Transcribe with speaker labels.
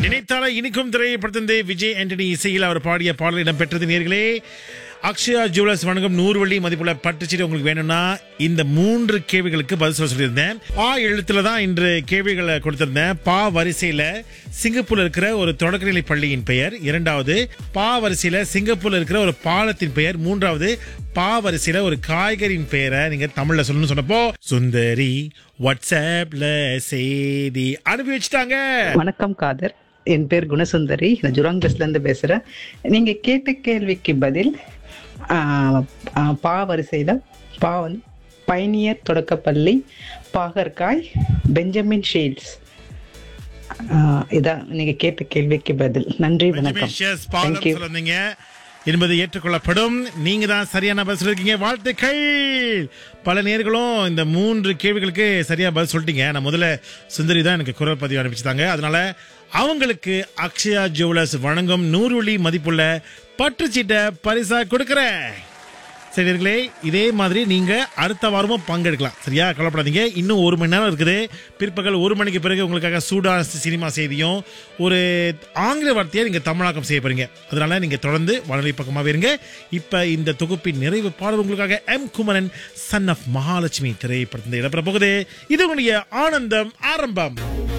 Speaker 1: நினைத்தால இனிக்கும் திரைப்படத்திலிருந்து விஜய் ஆண்டனி இசையில் அவர் பாடிய பாடல் இடம்பெற்றது நேர்களே அக்ஷயா ஜுவல்லர்ஸ் வணக்கம் நூறு வெள்ளி மதிப்புள்ள பட்டுச்சீட்டு உங்களுக்கு வேணும்னா இந்த மூன்று கேள்விகளுக்கு பதில் சொல்ல சொல்லியிருந்தேன் பா எழுத்துல தான் இன்று கேள்விகளை கொடுத்திருந்தேன் பா வரிசையில சிங்கப்பூர்ல இருக்கிற ஒரு தொடக்கநிலை பள்ளியின் பெயர் இரண்டாவது பா வரிசையில சிங்கப்பூர்ல இருக்கிற ஒரு பாலத்தின் பெயர் மூன்றாவது பா வரிசையில ஒரு காய்கறியின் பெயரை நீங்க தமிழ்ல சொல்லணும்னு சொன்னப்போ சுந்தரி வாட்ஸ்அப்ல செய்தி அனுப்பி வச்சுட்டாங்க
Speaker 2: வணக்கம் காதர் என் பேர் குணசுந்தரி நான் ஜுராங்கஸ்ல இருந்து பேசுறேன் நீங்க கேட்ட கேள்விக்கு பதில் ஆஹ், ஆஹ், பா வரிசையில பா வந்து பயணியர் தொடக்கப்பள்ளி பாகற்காய் பெஞ்சமின் ஷீல்ட்ஸ் ஆஹ், இதான் நீங்க கேட்ட கேள்விக்கு பதில் நன்றி வணக்கம்
Speaker 1: Benjamin பாலம்
Speaker 2: Thank you.
Speaker 1: சொல்லுங்க என்பது ஏற்றுக்கொள்ளப்படும் நீங்க தான் சரியான பதில் சொல்லிருக்கீங்க வாழ்த்துக்கள் பல நேர்களும் இந்த மூன்று கேள்விகளுக்கு சரியா பதில் சொல்லிட்டீங்க நான் முதல்ல சுந்தரி தான் எனக்கு குரல் பதிவு அனுப்பிச்சிட்டாங்க அதனால அவங்களுக்கு அக்ஷயா ஜுவல்லர்ஸ் வழங்கும் நூறு வெள்ளி மதிப்புள்ள பற்றுச்சீட்டை பரிசா கொடுக்கிறேன் சரிங்களே இதே மாதிரி நீங்க அடுத்த வாரமும் பங்கெடுக்கலாம் சரியா கவலைப்படாதீங்க இன்னும் ஒரு மணி நேரம் இருக்குது பிற்பகல் ஒரு மணிக்கு பிறகு உங்களுக்காக சூடா சினிமா செய்தியும் ஒரு ஆங்கில வார்த்தையை நீங்க தமிழாக்கம் செய்ய போறீங்க அதனால நீங்க தொடர்ந்து வானொலி பக்கமாவே இருங்க இப்ப இந்த தொகுப்பின் நிறைவு பாடல் உங்களுக்காக M Kumaran son of Mahalakshmi திரைப்படத்தில் இடம்பெற போகுது இது உங்களுடைய ஆனந்தம் ஆரம்பம்